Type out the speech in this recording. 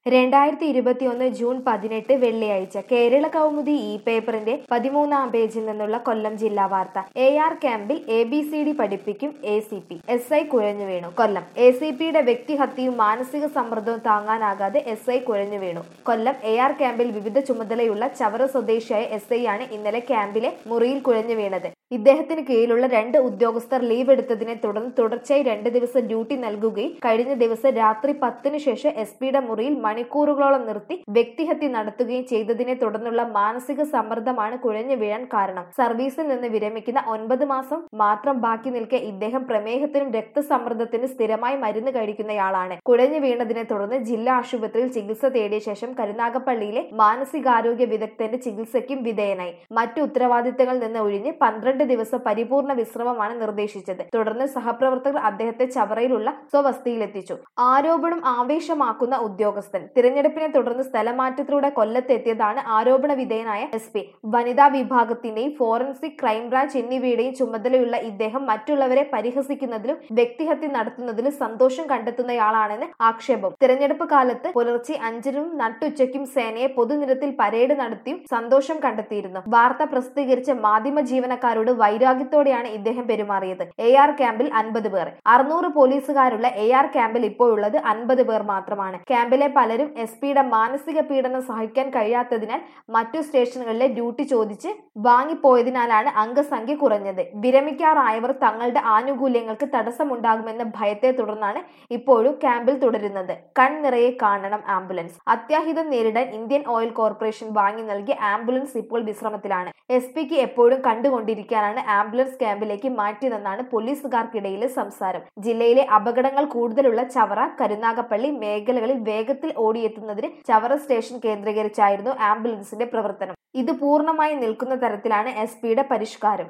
രണ്ടായിരത്തി ഇരുപത്തിയൊന്ന് ജൂൺ പതിനെട്ട് വെള്ളിയാഴ്ച കേരള കൗമുദി ഇ പേപ്പറിന്റെ പതിമൂന്നാം പേജിൽ നിന്നുള്ള കൊല്ലം ജില്ലാ വാർത്ത എ ആർ ക്യാമ്പിൽ എ ബി സി ഡി പഠിപ്പിക്കും A C P S I കുഴഞ്ഞു വീണു കൊല്ലം എ സി പിയുടെ വ്യക്തിഹത്യയും മാനസിക സമ്മർദ്ദവും താങ്ങാനാകാതെ എസ് ഐ കുഴഞ്ഞു വീണു കൊല്ലം എ ആർ ക്യാമ്പിൽ വിവിധ ചുമതലയുള്ള ചവറ സ്വദേശിയായ എസ് ഐ ആണ് ഇന്നലെ ക്യാമ്പിലെ മുറിയിൽ കുഴഞ്ഞു വീണത് ഇദ്ദേഹത്തിന് കീഴിലുള്ള രണ്ട് ഉദ്യോഗസ്ഥർ ലീവ് എടുത്തതിനെ തുടർന്ന് തുടർച്ചയായി രണ്ട് ദിവസം ഡ്യൂട്ടി നൽകുകയും കഴിഞ്ഞ ദിവസം രാത്രി പത്തിന് ശേഷം എസ് പിയുടെ മുറിയിൽ മണിക്കൂറുകളോളം നിർത്തി വ്യക്തിഹത്യ നടത്തുകയും ചെയ്തതിനെ തുടർന്നുള്ള മാനസിക സമ്മർദ്ദമാണ് കുഴഞ്ഞു വീഴാൻ കാരണം സർവീസിൽ നിന്ന് വിരമിക്കുന്ന ഒൻപത് മാസം മാത്രം ബാക്കി നിൽക്കെ ഇദ്ദേഹം പ്രമേഹത്തിനും രക്തസമ്മർദ്ദത്തിനും സ്ഥിരമായി മരുന്ന് കഴിക്കുന്നയാളാണ് കുഴഞ്ഞു വീണതിനെ തുടർന്ന് ജില്ലാ ആശുപത്രിയിൽ ചികിത്സ തേടിയ ശേഷം കരുനാഗപ്പള്ളിയിലെ മാനസികാരോഗ്യ വിദഗ്ധന്റെ ചികിത്സയ്ക്കും വിധേയനായി മറ്റു ഉത്തരവാദിത്തങ്ങളിൽ നിന്ന് ഒഴിഞ്ഞ് പന്ത്രണ്ട് ദിവസം പരിപൂർണ വിശ്രമമാണ് നിർദ്ദേശിച്ചത് തുടർന്ന് സഹപ്രവർത്തകർ അദ്ദേഹത്തെ ചവറയിലുള്ള സ്വവസ്തിയിലെത്തിച്ചു ആരോപണം ആവേശമാക്കുന്ന ഉദ്യോഗസ്ഥൻ തിരഞ്ഞെടുപ്പിനെ തുടർന്ന് സ്ഥലമാറ്റത്തിലൂടെ കൊല്ലത്തെത്തിയതാണ് ആരോപണ വിധേയനായ എസ് പി വനിതാ വിഭാഗത്തിന്റെയും ഫോറൻസിക് ക്രൈംബ്രാഞ്ച് എന്നിവയുടെയും ചുമതലയുള്ള ഇദ്ദേഹം മറ്റുള്ളവരെ പരിഹസിക്കുന്നതിലും വ്യക്തിഹത്യ നടത്തുന്നതിലും സന്തോഷം കണ്ടെത്തുന്നയാളാണെന്ന് ആക്ഷേപം തിരഞ്ഞെടുപ്പ് കാലത്ത് പുലർച്ചെ അഞ്ചിനും നട്ടുച്ചയ്ക്കും സേനയെ പൊതുനിരത്തിൽ പരേഡ് നടത്തിയും സന്തോഷം കണ്ടെത്തിയിരുന്നു വാർത്ത പ്രസിദ്ധീകരിച്ച മാധ്യമ ജീവനക്കാരോട് വൈരാഗ്യത്തോടെയാണ് ഇദ്ദേഹം പെരുമാറിയത് എ ആർ ക്യാമ്പിൽ അൻപത് പേർ അറുന്നൂറ് പോലീസുകാരുള്ള എ ആർ ക്യാമ്പിൽ ഇപ്പോഴുള്ളത് അൻപത് പേർ മാത്രമാണ് ക്യാമ്പിലെ പലരും എസ് പിയുടെ മാനസിക പീഡനം സഹിക്കാൻ കഴിയാത്തതിനാൽ മറ്റു സ്റ്റേഷനുകളിലെ ഡ്യൂട്ടി ചോദിച്ച് വാങ്ങിപ്പോയതിനാലാണ് അംഗസംഖ്യ കുറഞ്ഞത് വിരമിക്കാറായവർ തങ്ങളുടെ ആനുകൂല്യങ്ങൾക്ക് തടസ്സമുണ്ടാകുമെന്ന ഭയത്തെ തുടർന്നാണ് ഇപ്പോഴും ക്യാമ്പിൽ തുടരുന്നത് കൺനിറയെ കാണണം ആംബുലൻസ് അത്യാഹിതം നേരിടാൻ ഇന്ത്യൻ ഓയിൽ കോർപ്പറേഷൻ വാങ്ങി നൽകിയ ആംബുലൻസ് ഇപ്പോൾ വിശ്രമത്തിലാണ് എസ് പിക്ക് എപ്പോഴും കണ്ടുകൊണ്ടിരിക്കാനാണ് ആംബുലൻസ് ക്യാമ്പിലേക്ക് മാറ്റിയതെന്നാണ് പോലീസുകാർക്കിടയിലെ സംസാരം ജില്ലയിലെ അപകടങ്ങൾ കൂടുതലുള്ള ചവറ കരുനാഗപ്പള്ളി മേഖലകളിൽ വേഗത്തിൽ ഓടിയെത്തുന്നതിന് ചവറ സ്റ്റേഷൻ കേന്ദ്രീകരിച്ചായിരുന്നു ആംബുലൻസിന്റെ പ്രവർത്തനം ഇത് പൂർണ്ണമായി നിൽക്കുന്ന തരത്തിലാണ് എസ് പിയുടെ പരിഷ്കാരം